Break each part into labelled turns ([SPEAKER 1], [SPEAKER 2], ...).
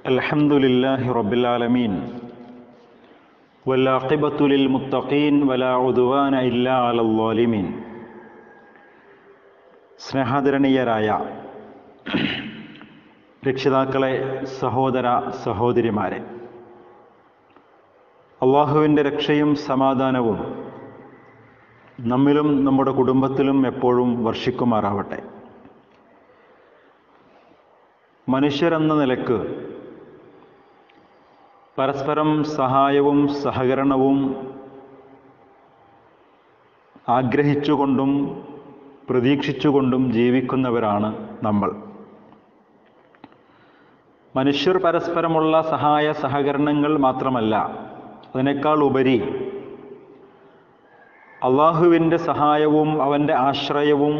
[SPEAKER 1] الحمد لله رب العالمين والعاقبة للمتقين ولا عدوان إلا على الظالمين സ്നേഹാദരണീയരായ രക്ഷിതാക്കളെ സഹോദര സഹോദരിമാരെ അള്ളാഹുവിൻ്റെ രക്ഷയും സമാധാനവും നമ്മിലും നമ്മുടെ കുടുംബത്തിലും എപ്പോഴും വർഷിക്കുമാറാവട്ടെ മനുഷ്യരെന്ന നിലക്ക് പരസ്പരം സഹായവും സഹകരണവും ആഗ്രഹിച്ചുകൊണ്ടും പ്രതീക്ഷിച്ചുകൊണ്ടും ജീവിക്കുന്നവരാണ് നമ്മൾ മനുഷ്യർ പരസ്പരമുള്ള സഹായ സഹകരണങ്ങൾ മാത്രമല്ല അതിനേക്കാൾ ഉപരി അള്ളാഹുവിൻ്റെ സഹായവും അവൻ്റെ ആശ്രയവും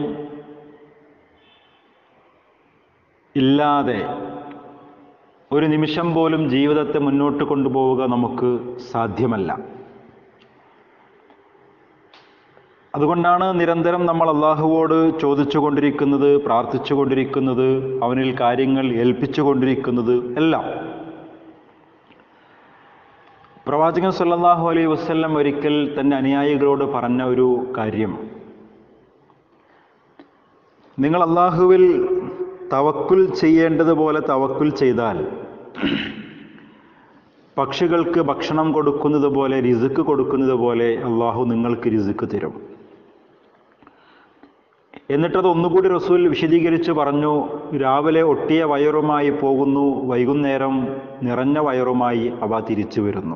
[SPEAKER 1] ഇല്ലാതെ ഒരു നിമിഷം പോലും ജീവിതത്തെ മുന്നോട്ട് കൊണ്ടുപോവുക നമുക്ക് സാധ്യമല്ല അതുകൊണ്ടാണ് നിരന്തരം നമ്മൾ അള്ളാഹുവോട് ചോദിച്ചു കൊണ്ടിരിക്കുന്നത് പ്രാർത്ഥിച്ചു കൊണ്ടിരിക്കുന്നത് അവനിൽ കാര്യങ്ങൾ ഏൽപ്പിച്ചു കൊണ്ടിരിക്കുന്നത് എല്ലാം പ്രവാചകൻ സല്ലല്ലാഹു അലൈഹി വസല്ലം ഒരിക്കൽ തൻ്റെ അനുയായികളോട് പറഞ്ഞ ഒരു കാര്യം നിങ്ങൾ അള്ളാഹുവിൽ തവക്കുൽ ചെയ്യേണ്ടതുപോലെ തവക്കുൽ ചെയ്താൽ പക്ഷികൾക്ക് ഭക്ഷണം കൊടുക്കുന്നത് പോലെ രിസുക്ക് കൊടുക്കുന്നത് പോലെ അള്ളാഹു നിങ്ങൾക്ക് രിസുക്ക് തരും എന്നിട്ടത് ഒന്നുകൂടി റസൂൽ വിശദീകരിച്ച് പറഞ്ഞു രാവിലെ ഒട്ടിയ വയറുമായി പോകുന്നു വൈകുന്നേരം നിറഞ്ഞ വയറുമായി അവ തിരിച്ചു വരുന്നു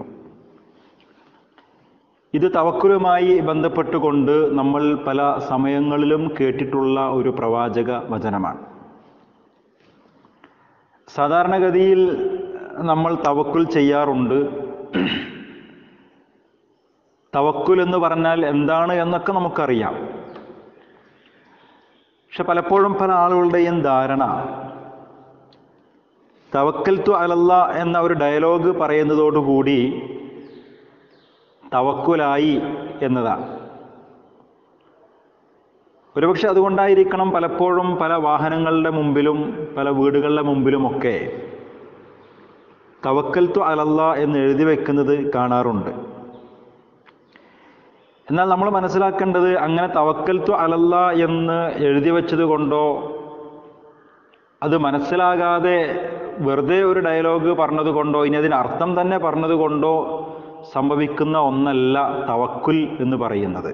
[SPEAKER 1] ഇത് തവക്കുലുമായി ബന്ധപ്പെട്ടുകൊണ്ട് നമ്മൾ പല സമയങ്ങളിലും കേട്ടിട്ടുള്ള ഒരു പ്രവാചക വചനമാണ് സാധാരണഗതിയിൽ നമ്മൾ തവക്കുൽ ചെയ്യാറുണ്ട് തവക്കുൽ എന്ന് പറഞ്ഞാൽ എന്താണ് എന്നൊക്കെ നമുക്കറിയാം പക്ഷെ പലപ്പോഴും പല ആളുകളുടെയും ധാരണ തവക്കൽ തു അലല്ല എന്ന ഒരു ഡയലോഗ് പറയുന്നതോടുകൂടി തവക്കുലായി എന്നതാണ് ഒരുപക്ഷെ അതുകൊണ്ടായിരിക്കണം പലപ്പോഴും പല വാഹനങ്ങളുടെ മുമ്പിലും പല വീടുകളുടെ മുമ്പിലുമൊക്കെ തവക്കൽ തു അലല്ല എന്ന് എഴുതി വെക്കുന്നത് കാണാറുണ്ട് എന്നാൽ നമ്മൾ മനസ്സിലാക്കേണ്ടത് അങ്ങനെ തവക്കൽ തു അലല്ല എന്ന് എഴുതി വെച്ചത് കൊണ്ടോ അത് മനസ്സിലാകാതെ വെറുതെ ഒരു ഡയലോഗ് പറഞ്ഞത് കൊണ്ടോ ഇനി അതിന് അർത്ഥം തന്നെ പറഞ്ഞത് കൊണ്ടോ സംഭവിക്കുന്ന ഒന്നല്ല തവക്കുൽ എന്ന് പറയുന്നത്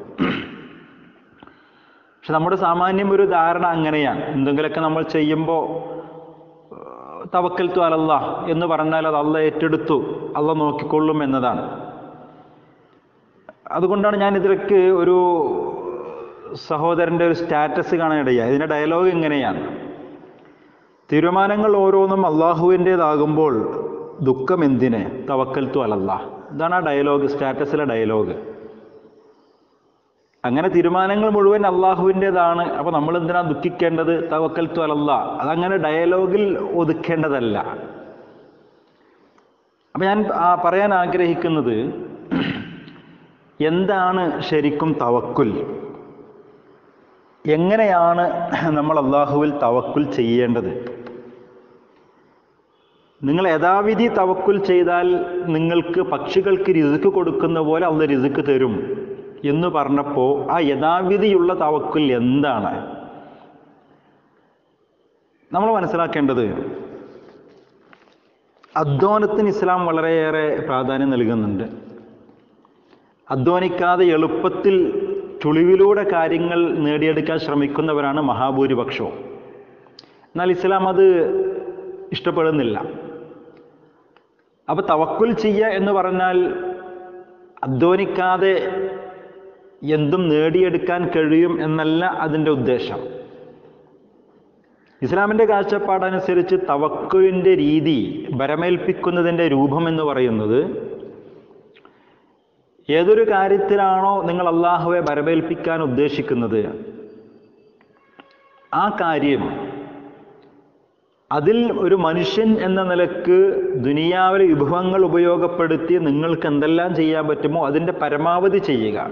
[SPEAKER 1] പക്ഷെ നമ്മുടെ സാമാന്യം ഒരു ധാരണ അങ്ങനെയാണ് എന്തെങ്കിലുമൊക്കെ നമ്മൾ ചെയ്യുമ്പോൾ തവക്കൽ തു അലല്ല എന്ന് പറഞ്ഞാൽ അത് അല്ല ഏറ്റെടുത്തു അല്ല നോക്കിക്കൊള്ളും എന്നതാണ് അതുകൊണ്ടാണ് ഞാൻ ഇതിലേക്ക് ഒരു സഹോദരൻ്റെ ഒരു സ്റ്റാറ്റസ് കാണാനിടയായി ഇതിൻ്റെ ഡയലോഗ് ഇങ്ങനെയാണ് തീരുമാനങ്ങൾ ഓരോന്നും അള്ളാഹുവിൻ്റേതാകുമ്പോൾ ദുഃഖം എന്തിന് തവക്കൽ തു അലല്ല ഇതാണ് ആ ഡയലോഗ് സ്റ്റാറ്റസിലെ ഡയലോഗ് അങ്ങനെ തീരുമാനങ്ങൾ മുഴുവൻ അള്ളാഹുവിൻ്റെതാണ് അപ്പോൾ നമ്മൾ എന്തിനാ ദുഃഖിക്കേണ്ടത് തവക്കൽ തു അലല്ല അതങ്ങനെ ഡയലോഗിൽ ഒതുക്കേണ്ടതല്ല അപ്പം ഞാൻ പറയാൻ ആഗ്രഹിക്കുന്നത് എന്താണ് ശരിക്കും തവക്കുൽ എങ്ങനെയാണ് നമ്മൾ അള്ളാഹുവിൽ തവക്കുൽ ചെയ്യേണ്ടത് നിങ്ങൾ യഥാവിധി തവക്കുൽ ചെയ്താൽ നിങ്ങൾക്ക് പക്ഷികൾക്ക് രിസുക്ക് കൊടുക്കുന്ന പോലെ അള്ള രിസുക്ക് തരും എന്ന് പറഞ്ഞപ്പോൾ ആ യഥാവിധിയുള്ള തവക്കുൽ എന്താണ് നമ്മൾ മനസ്സിലാക്കേണ്ടത് അധ്വാനത്തിന് ഇസ്ലാം വളരെയേറെ പ്രാധാന്യം നൽകുന്നുണ്ട് അധ്വാനിക്കാതെ എളുപ്പത്തിൽ ചുളിവിലൂടെ കാര്യങ്ങൾ നേടിയെടുക്കാൻ ശ്രമിക്കുന്നവരാണ് മഹാഭൂരിപക്ഷവും എന്നാൽ ഇസ്ലാം അത് ഇഷ്ടപ്പെടുന്നില്ല അപ്പോൾ തവക്കുൽ ചെയ്യുക എന്ന് പറഞ്ഞാൽ അധ്വാനിക്കാതെ എന്തും നേടിയെടുക്കാൻ കഴിയും എന്നല്ല അതിൻ്റെ ഉദ്ദേശം ഇസ്ലാമിൻ്റെ കാഴ്ചപ്പാടനുസരിച്ച് തവക്കുലിൻ്റെ രീതി ബരമേൽപ്പിക്കുന്നതിൻ്റെ രൂപം എന്ന് പറയുന്നത് ഏതൊരു കാര്യത്തിലാണോ നിങ്ങൾ അള്ളാഹുവെ ബരമേൽപ്പിക്കാൻ ഉദ്ദേശിക്കുന്നത് ആ കാര്യം അതിൽ ഒരു മനുഷ്യൻ എന്ന നിലക്ക് ദുനിയാവിലെ വിഭവങ്ങൾ ഉപയോഗപ്പെടുത്തി നിങ്ങൾക്ക് എന്തെല്ലാം ചെയ്യാൻ പറ്റുമോ അതിൻ്റെ പരമാവധി ചെയ്യുക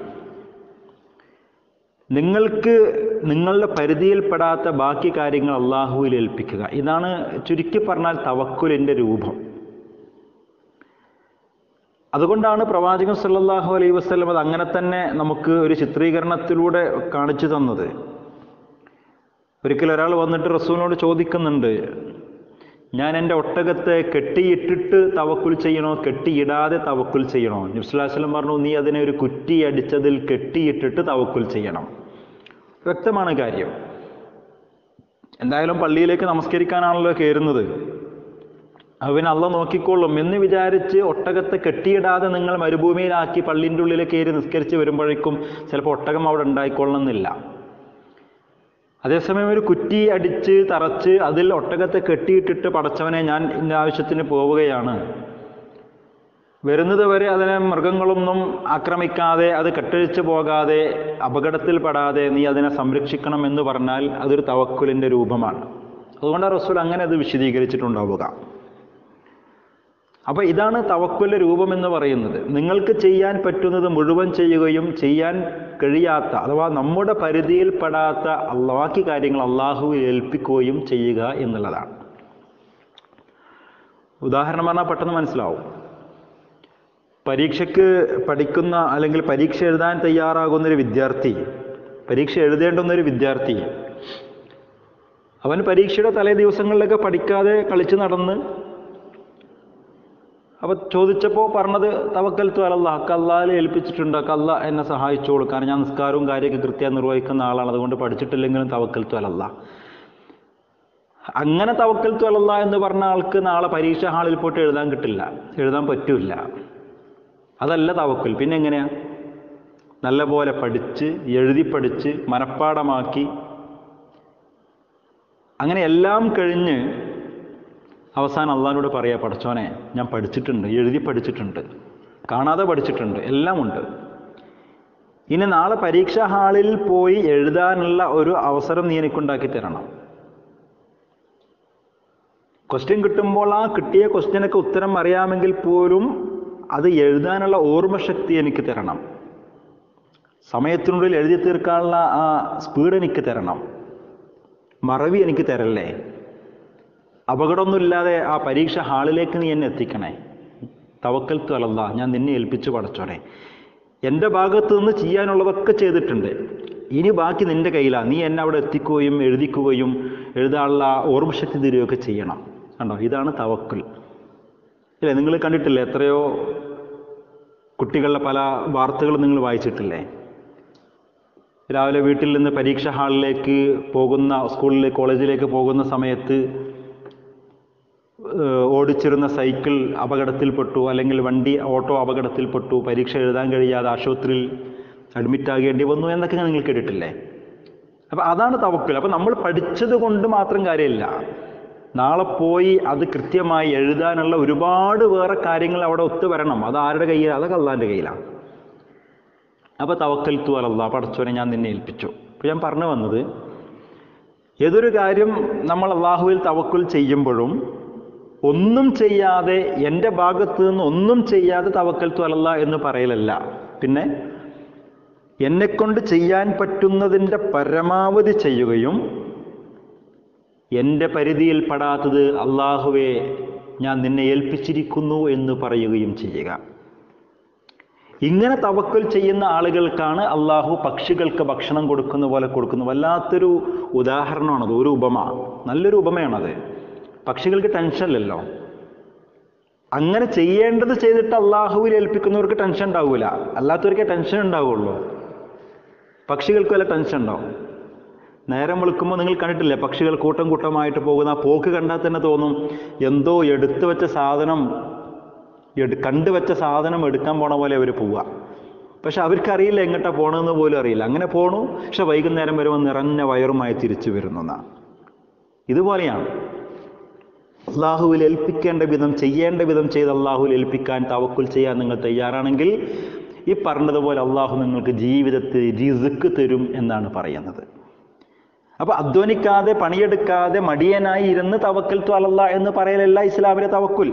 [SPEAKER 1] നിങ്ങൾക്ക് നിങ്ങളുടെ പരിധിയിൽപ്പെടാത്ത ബാക്കി കാര്യങ്ങൾ അള്ളാഹുവിൽ ഏൽപ്പിക്കുക ഇതാണ് ചുരുക്കി പറഞ്ഞാൽ തവക്കുലിൻ്റെ രൂപം അതുകൊണ്ടാണ് പ്രവാചകൻ സല്ലല്ലാഹു അലൈഹി വസല്ലം അത് അങ്ങനെ തന്നെ നമുക്ക് ഒരു ചിത്രീകരണത്തിലൂടെ കാണിച്ചു തന്നത് ഒരിക്കൽ ഒരാൾ വന്നിട്ട് റസൂലിനോട് ചോദിക്കുന്നുണ്ട് ഞാൻ എൻ്റെ ഒട്ടകത്തെ കെട്ടിയിട്ടിട്ട് തവക്കുൽ ചെയ്യണോ കെട്ടിയിടാതെ തവക്കുൽ ചെയ്യണോ നബ്സുല്ലാസ്ലം പറഞ്ഞു നീ അതിനെ ഒരു കുറ്റി അടിച്ചതിൽ കെട്ടിയിട്ടിട്ട് തവക്കുൽ ചെയ്യണം വ്യക്തമാണ് കാര്യം എന്തായാലും പള്ളിയിലേക്ക് നമസ്കരിക്കാനാണല്ലോ കയറുന്നത് അവൻ അള്ള നോക്കിക്കൊള്ളും എന്ന് വിചാരിച്ച് ഒട്ടകത്തെ കെട്ടിയിടാതെ നിങ്ങൾ മരുഭൂമിയിലാക്കി പള്ളിൻ്റെ ഉള്ളിൽ കയറി നിസ്കരിച്ച് വരുമ്പോഴേക്കും ചിലപ്പോൾ ഒട്ടകം അവിടെ ഉണ്ടായിക്കൊള്ളണമെന്നില്ല അതേസമയം ഒരു കുറ്റി അടിച്ച് തറച്ച് അതിൽ ഒട്ടകത്തെ കെട്ടിയിട്ടിട്ട് പടച്ചവനെ ഞാൻ ഇന്ന ആവശ്യത്തിന് പോവുകയാണ് വരുന്നത് വരെ അതിനെ മൃഗങ്ങളൊന്നും ആക്രമിക്കാതെ അത് കെട്ടഴിച്ച് പോകാതെ അപകടത്തിൽപ്പെടാതെ നീ അതിനെ സംരക്ഷിക്കണം എന്ന് പറഞ്ഞാൽ അതൊരു തവക്കുലിൻ്റെ രൂപമാണ് അതുകൊണ്ടാണ് റസൂൽ അങ്ങനെ അത് വിശദീകരിച്ചിട്ടുണ്ടാവുക അപ്പോൾ ഇതാണ് തവക്കുലിൻ്റെ രൂപം എന്ന് പറയുന്നത് നിങ്ങൾക്ക് ചെയ്യാൻ പറ്റുന്നത് മുഴുവൻ ചെയ്യുകയും ചെയ്യാൻ കഴിയാത്ത അഥവാ നമ്മുടെ പരിധിയിൽപ്പെടാത്ത ബാക്കി കാര്യങ്ങൾ അള്ളാഹുവിൽ ഏൽപ്പിക്കുകയും ചെയ്യുക എന്നുള്ളതാണ് ഉദാഹരണം പറഞ്ഞാൽ പെട്ടെന്ന് മനസ്സിലാവും പരീക്ഷയ്ക്ക് പഠിക്കുന്ന അല്ലെങ്കിൽ പരീക്ഷ എഴുതാൻ തയ്യാറാകുന്ന ഒരു വിദ്യാർത്ഥി പരീക്ഷ എഴുതേണ്ടുന്ന ഒരു വിദ്യാർത്ഥി അവൻ പരീക്ഷയുടെ തലേ ദിവസങ്ങളിലൊക്കെ പഠിക്കാതെ കളിച്ച് നടന്ന് അപ്പൊ ചോദിച്ചപ്പോൾ പറഞ്ഞത് തവക്കൽ അല്ല കല്ലാൽ ഏൽപ്പിച്ചിട്ടുണ്ട് കല്ല എന്നെ സഹായിച്ചോളൂ കാരണം ഞാൻ നിസ്കാരവും കാര്യമൊക്കെ കൃത്യം നിർവഹിക്കുന്ന ആളാണ് അതുകൊണ്ട് പഠിച്ചിട്ടില്ലെങ്കിലും തവക്കൽ അല്ല അങ്ങനെ തവക്കൽ അല്ല എന്ന് പറഞ്ഞ ആൾക്ക് നാളെ പരീക്ഷ ഹാളിൽ പോയിട്ട് എഴുതാൻ കിട്ടില്ല എഴുതാൻ പറ്റൂല അതല്ല തവക്കൽ പിന്നെ എങ്ങനെയാ നല്ല പോലെ പഠിച്ച് എഴുതി പഠിച്ച് മനഃപ്പാടമാക്കി അങ്ങനെ എല്ലാം കഴിഞ്ഞ് അവസാനം അള്ളഹാനോട് പറയാ പഠിച്ചോനെ ഞാൻ പഠിച്ചിട്ടുണ്ട് എഴുതി പഠിച്ചിട്ടുണ്ട് കാണാതെ പഠിച്ചിട്ടുണ്ട് എല്ലാം ഉണ്ട് ഇനി നാളെ പരീക്ഷാ ഹാളിൽ പോയി എഴുതാനുള്ള ഒരു അവസരം നീ എനിക്കുണ്ടാക്കി തരണം ക്വസ്റ്റ്യൻ കിട്ടുമ്പോൾ ആ കിട്ടിയ ക്വസ്റ്റ്യനൊക്കെ ഉത്തരം അറിയാമെങ്കിൽ പോലും അത് എഴുതാനുള്ള ഓർമ്മശക്തി എനിക്ക് തരണം സമയത്തിനുള്ളിൽ എഴുതി തീർക്കാനുള്ള ആ സ്പീഡ് എനിക്ക് തരണം മറവി എനിക്ക് തരല്ലേ അപകടമൊന്നുമില്ലാതെ ആ പരീക്ഷ ഹാളിലേക്ക് നീ എന്നെ എത്തിക്കണേ തവക്കൽ അലല്ല ഞാൻ നിന്നെ ഏൽപ്പിച്ചു പടച്ചോനെ എൻ്റെ ഭാഗത്ത് നിന്ന് ചെയ്യാനുള്ളതൊക്കെ ചെയ്തിട്ടുണ്ട് ഇനി ബാക്കി നിന്റെ കയ്യിലാണ് നീ എന്നെ അവിടെ എത്തിക്കുകയും എഴുതിക്കുകയും എഴുതാനുള്ള ഓർമ്മശക്തി തരികയൊക്കെ ചെയ്യണം കണ്ടോ ഇതാണ് തവക്കൽ ഇല്ലേ നിങ്ങൾ കണ്ടിട്ടില്ലേ എത്രയോ കുട്ടികളുടെ പല വാർത്തകളും നിങ്ങൾ വായിച്ചിട്ടില്ലേ രാവിലെ വീട്ടിൽ നിന്ന് പരീക്ഷ ഹാളിലേക്ക് പോകുന്ന സ്കൂളിലേക്ക് കോളേജിലേക്ക് പോകുന്ന സമയത്ത് ഓടിച്ചിരുന്ന സൈക്കിൾ അപകടത്തിൽപ്പെട്ടു അല്ലെങ്കിൽ വണ്ടി ഓട്ടോ അപകടത്തിൽപ്പെട്ടു പരീക്ഷ എഴുതാൻ കഴിയാതെ ആശുപത്രിയിൽ അഡ്മിറ്റ് ആകേണ്ടി വന്നു എന്നൊക്കെ നിങ്ങൾ കേട്ടിട്ടില്ലേ അപ്പം അതാണ് തവക്കൽ അപ്പം നമ്മൾ പഠിച്ചത് കൊണ്ട് മാത്രം കാര്യമില്ല നാളെ പോയി അത് കൃത്യമായി എഴുതാനുള്ള ഒരുപാട് വേറെ കാര്യങ്ങൾ അവിടെ ഒത്തുവരണം അത് ആരുടെ കയ്യിൽ അതൊക്കെ അള്ളാൻ്റെ കയ്യിലാണ് അപ്പോൾ തവക്കൽ തു അലല്ല പടച്ചോനെ ഞാൻ നിന്നെ ഏൽപ്പിച്ചു അപ്പോൾ ഞാൻ പറഞ്ഞു വന്നത് ഏതൊരു കാര്യം നമ്മൾ അള്ളാഹുവിൽ തവക്കുൽ ചെയ്യുമ്പോഴും ഒന്നും ചെയ്യാതെ എൻ്റെ ഭാഗത്ത് നിന്ന് ഒന്നും ചെയ്യാതെ തവക്കൽ തു അലല്ല എന്ന് പറയലല്ല പിന്നെ എന്നെക്കൊണ്ട് ചെയ്യാൻ പറ്റുന്നതിൻ്റെ പരമാവധി ചെയ്യുകയും എൻ്റെ പരിധിയിൽപ്പെടാത്തത് അള്ളാഹുവെ ഞാൻ നിന്നെ ഏൽപ്പിച്ചിരിക്കുന്നു എന്ന് പറയുകയും ചെയ്യുക ഇങ്ങനെ തവക്കൽ ചെയ്യുന്ന ആളുകൾക്കാണ് അള്ളാഹു പക്ഷികൾക്ക് ഭക്ഷണം കൊടുക്കുന്ന പോലെ കൊടുക്കുന്നു വല്ലാത്തൊരു ഉദാഹരണമാണത് ഒരു ഉപമ നല്ലൊരു ഉപമയാണത് പക്ഷികൾക്ക് ടെൻഷനില്ലല്ലോ അങ്ങനെ ചെയ്യേണ്ടത് ചെയ്തിട്ട് അള്ളാഹുവിൽ ഏൽപ്പിക്കുന്നവർക്ക് ടെൻഷൻ ഉണ്ടാവില്ല അല്ലാത്തവർക്ക് ടെൻഷൻ ഉണ്ടാവുള്ളൂ പക്ഷികൾക്ക് വല്ല ടെൻഷൻ ഉണ്ടാവും നേരം വിളിക്കുമ്പോൾ നിങ്ങൾ കണ്ടിട്ടില്ലേ പക്ഷികൾ കൂട്ടം കൂട്ടമായിട്ട് പോകുന്ന ആ പോക്ക് കണ്ടാൽ തന്നെ തോന്നും എന്തോ എടുത്തു വെച്ച സാധനം എടു കണ്ടുവച്ച സാധനം എടുക്കാൻ പോണ പോലെ അവർ പോവുക പക്ഷെ അവർക്കറിയില്ല എങ്ങോട്ടാ പോകണമെന്ന് പോലും അറിയില്ല അങ്ങനെ പോണു പക്ഷെ വൈകുന്നേരം വരുമ്പോൾ നിറഞ്ഞ വയറുമായി തിരിച്ചു വരുന്ന ഇതുപോലെയാണ് അള്ളാഹുവിൽ ഏൽപ്പിക്കേണ്ട വിധം ചെയ്യേണ്ട വിധം ചെയ്ത് അള്ളാഹുവിൽ ഏൽപ്പിക്കാൻ തവക്കുൽ ചെയ്യാൻ നിങ്ങൾ തയ്യാറാണെങ്കിൽ ഈ പറഞ്ഞതുപോലെ അള്ളാഹു നിങ്ങൾക്ക് ജീവിതത്തിൽ റിസുക്ക് തരും എന്നാണ് പറയുന്നത് അപ്പൊ അധ്വാനിക്കാതെ പണിയെടുക്കാതെ മടിയനായി ഇരുന്ന് തവക്കൽ ത്വാലല്ല എന്ന് പറയലല്ല ഇസ്ലാമിലെ തവക്കുൽ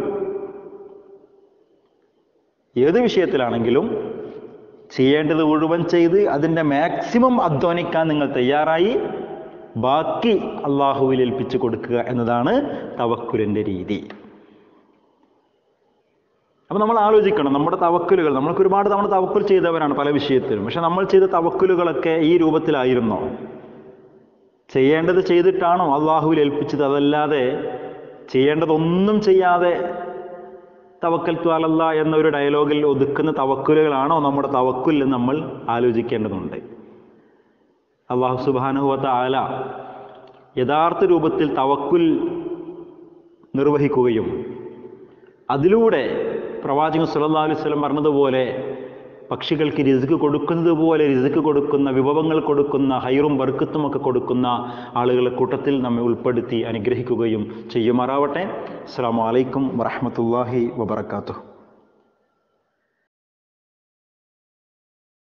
[SPEAKER 1] ഏത് വിഷയത്തിലാണെങ്കിലും ചെയ്യേണ്ടത് മുഴുവൻ ചെയ്ത് അതിൻ്റെ മാക്സിമം അധ്വാനിക്കാൻ നിങ്ങൾ തയ്യാറായി ബാക്കി അള്ളാഹുവിൽ ഏൽപ്പിച്ചു കൊടുക്കുക എന്നതാണ് തവക്കുലിൻ്റെ രീതി അപ്പം അപ്പോൾ നമ്മൾ ആലോചിക്കണം നമ്മുടെ തവക്കലുകൾ നമ്മൾക്ക് ഒരുപാട് തവണ തവക്കുൽ ചെയ്തവരാണ് പല വിഷയത്തിലും പക്ഷെ നമ്മൾ ചെയ്ത തവക്കുലുകളൊക്കെ ഈ രൂപത്തിലായിരുന്നോ ചെയ്യേണ്ടത് ചെയ്തിട്ടാണോ അള്ളാഹുവിൽ ഏൽപ്പിച്ചത് അതല്ലാതെ ചെയ്യേണ്ടതൊന്നും ചെയ്യാതെ തവക്കൽ ത്വാലല്ല എന്നൊരു ഡയലോഗിൽ ഒതുക്കുന്ന തവക്കുലുകളാണോ നമ്മുടെ തവക്കുൽ എന്ന് നമ്മൾ ആലോചിക്കേണ്ടതുണ്ട് അള്ളാഹു സുബാനുഹത്ത ആല യഥാർത്ഥ രൂപത്തിൽ തവക്കുൽ നിർവഹിക്കുകയും അതിലൂടെ പ്രവാചകൻ സല്ലല്ലാഹു അലൈഹി വസല്ലം പറഞ്ഞതുപോലെ പക്ഷികൾക്ക് രിസ്ക് കൊടുക്കുന്നത് പോലെ രിസ്ക് കൊടുക്കുന്ന വിഭവങ്ങൾ കൊടുക്കുന്ന ഹൈറും ബർക്കത്തും ഒക്കെ കൊടുക്കുന്ന ആളുകളെ കൂട്ടത്തിൽ നമ്മെ ഉൾപ്പെടുത്തി അനുഗ്രഹിക്കുകയും ചെയ്യുമാറാവട്ടെ അസ്സാം വലൈക്കും വറഹമത്തല്ലാഹി വബർക്കാത്തു